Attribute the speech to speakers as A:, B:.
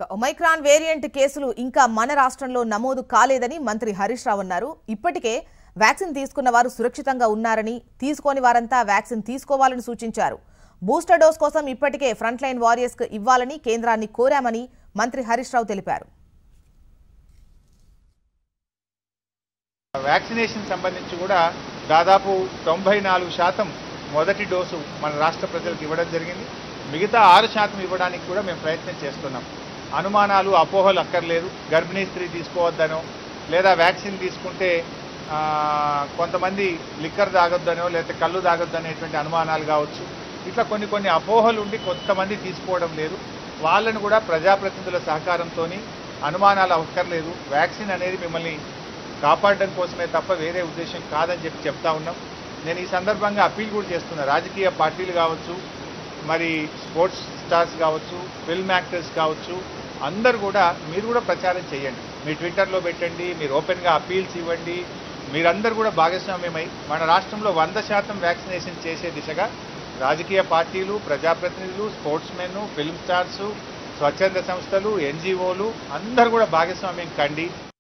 A: Omicron variant కేసులు ఇంకా మన రాష్ట్రంలో నమోదు కాలేదని మంత్రి హరీష్ రావు అన్నారు ఇప్పటికే వ్యాక్సిన్ తీసుకున్న వారు సురక్షితంగా ఉన్నారని తీసుకోని వారంతా వ్యాక్సిన్ తీసుకోవాలని సూచించారు బూస్టర్ డోస్ కోసం ఇప్పటికే ఫ్రంట్ లైన్ వారియర్స్ కు ఇవ్వాలని కేంద్రాన్ని కోరామని మంత్రి హరీష్ రావు తెలిపారు
B: వ్యాక్సినేషన్ సంబంధించి కూడా దాదాపు తొంభై నాలుగు శాతం మొదటి డోసు మన రాష్ట్ర ప్రజలకు ఇవ్వడం జరిగింది మిగతా ఆరు శాతం ఇవ్వడానికి కూడా మేము ప్రయత్నం చేస్తున్నాం అనుమానాలు అపోహలు అక్కర్లేదు గర్భిణీ స్త్రీ తీసుకోవద్దనో లేదా వ్యాక్సిన్ తీసుకుంటే ఆ, కొంతమంది లిక్కర్ తాగొద్దనో లేకపోతే కళ్ళు తాగొద్దనేటువంటి అనుమానాలు కావచ్చు ఇట్లా కొన్ని కొన్ని అపోహలు ఉండి కొంతమంది తీసుకోవడం లేదు వాళ్ళను కూడా ప్రజాప్రతినిధుల సహకారంతో అనుమానాలు అక్కర్లేదు వ్యాక్సిన్ అనేది మిమ్మల్ని కాపాడడం కోసమే తప్ప వేరే ఉద్దేశం కాదని చెప్పి చెప్తా ఉన్నాం నేను ఈ సందర్భంగా అప్పీల్ కూడా చేస్తున్నా రాజకీయ పార్టీలు కావచ్చు మరి స్పోర్ట్స్ స్టార్స్ కావచ్చు ఫిల్మ్ యాక్టర్స్ కావచ్చు అందరు కూడా మీరు కూడా ప్రచారం చేయండి మీ ట్విట్టర్లో పెట్టండి మీరు ఓపెన్గా అప్పీల్స్ ఇవ్వండి మీరందరూ కూడా భాగస్వామ్యమై మన రాష్ట్రంలో వంద శాతం వ్యాక్సినేషన్ చేసే దిశగా రాజకీయ పార్టీలు ప్రజాప్రతినిధులు స్పోర్ట్స్ మెన్ ఫిల్మ్ స్టార్స్ స్వచ్ఛంద సంస్థలు ఎన్జిఓలు అందరూ కూడా భాగస్వామ్యం కండి